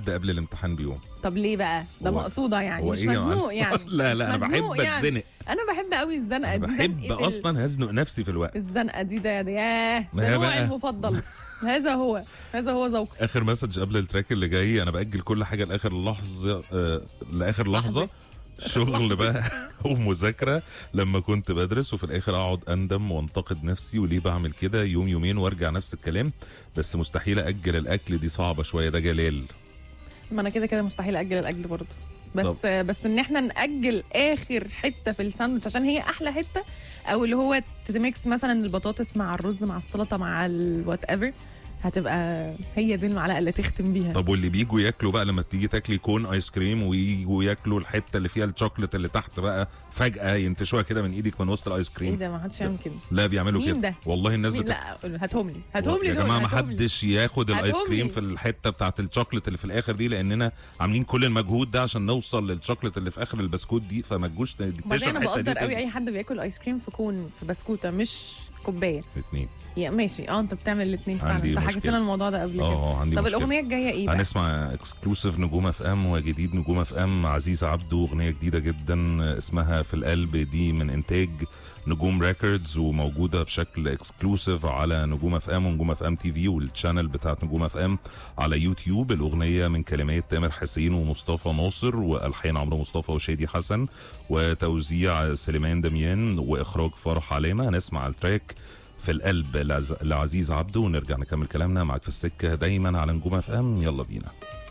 بجد قبل الامتحان بيوم طب ليه بقى ده هو- مقصوده يعني هو مش إيه يا معلم؟ مزنوق يعني لا، لا، مش أنا بحب مزنوق يعني. أتزنق. انا بحب قوي الزنقه انا دي بحب زنقة ال- اصلا هزنق نفسي في الوقت الزنقه دي ده ده ياه ما ده هي نوعي بقى. المفضل هذا هو هذا هو ذوقي اخر مسج قبل التراك اللي جاي انا باجل كل حاجه لاخر لحظه آه لاخر لحظه لحظة. شغل بقى ومذاكره لما كنت بدرس وفي الاخر اقعد اندم وانتقد نفسي وليه بعمل كده يوم يومين وارجع نفس الكلام بس مستحيل اجل الاكل دي صعبه شويه ده جلال ما انا كده كده مستحيل اجل الاجل برضه بس بس ان احنا ناجل اخر حته في الساندوتش عشان هي احلى حته او اللي هو تميكس مثلا البطاطس مع الرز مع السلطه مع الوات ايفر هتبقى هي دي المعلقه اللي تختم بيها طب واللي بيجوا ياكلوا بقى لما تيجي تاكلي كون ايس كريم ويجوا ياكلوا الحته اللي فيها الشوكليت اللي تحت بقى فجاه ينتشوها كده من ايدك من وسط الايس ايه كريم ده ما حدش يعمل كده لا بيعملوا مين كده ده؟ والله الناس مين بت... لا هاتهم لي هاتهم لي يا دول، جماعه ما هاتهم لي. حدش ياخد الايس هاتهم كريم لي. في الحته بتاعه الشوكليت اللي في الاخر دي لاننا عاملين كل المجهود ده عشان نوصل للشوكليت اللي في اخر البسكوت دي فما تجوش بعدين تكتشف انا الحته دي بقدر قوي تاني. اي حد بياكل ايس كريم في كون في بسكوته مش كوبايه اتنين يا ماشي اه انت بتعمل الاثنين فعلا عندي انت حكيت مشكلة. لنا الموضوع ده قبل كده اه عندي طب مشكلة. الاغنيه الجايه ايه بقى هنسمع اكسكلوسيف نجوم اف ام وجديد نجوم اف ام عزيز عبده اغنيه جديده جدا اسمها في القلب دي من انتاج نجوم ريكوردز وموجوده بشكل اكسكلوسيف على نجوم اف ام ونجوم اف ام تي في والتشانل بتاعت نجوم اف ام على يوتيوب الاغنيه من كلمات تامر حسين ومصطفى ناصر والحان عمرو مصطفى وشادي حسن وتوزيع سليمان دميان واخراج فرح علامه هنسمع التراك في القلب لعز- لعزيز عبده ونرجع نكمل كلامنا معاك في السكه دايما على نجوم اف ام يلا بينا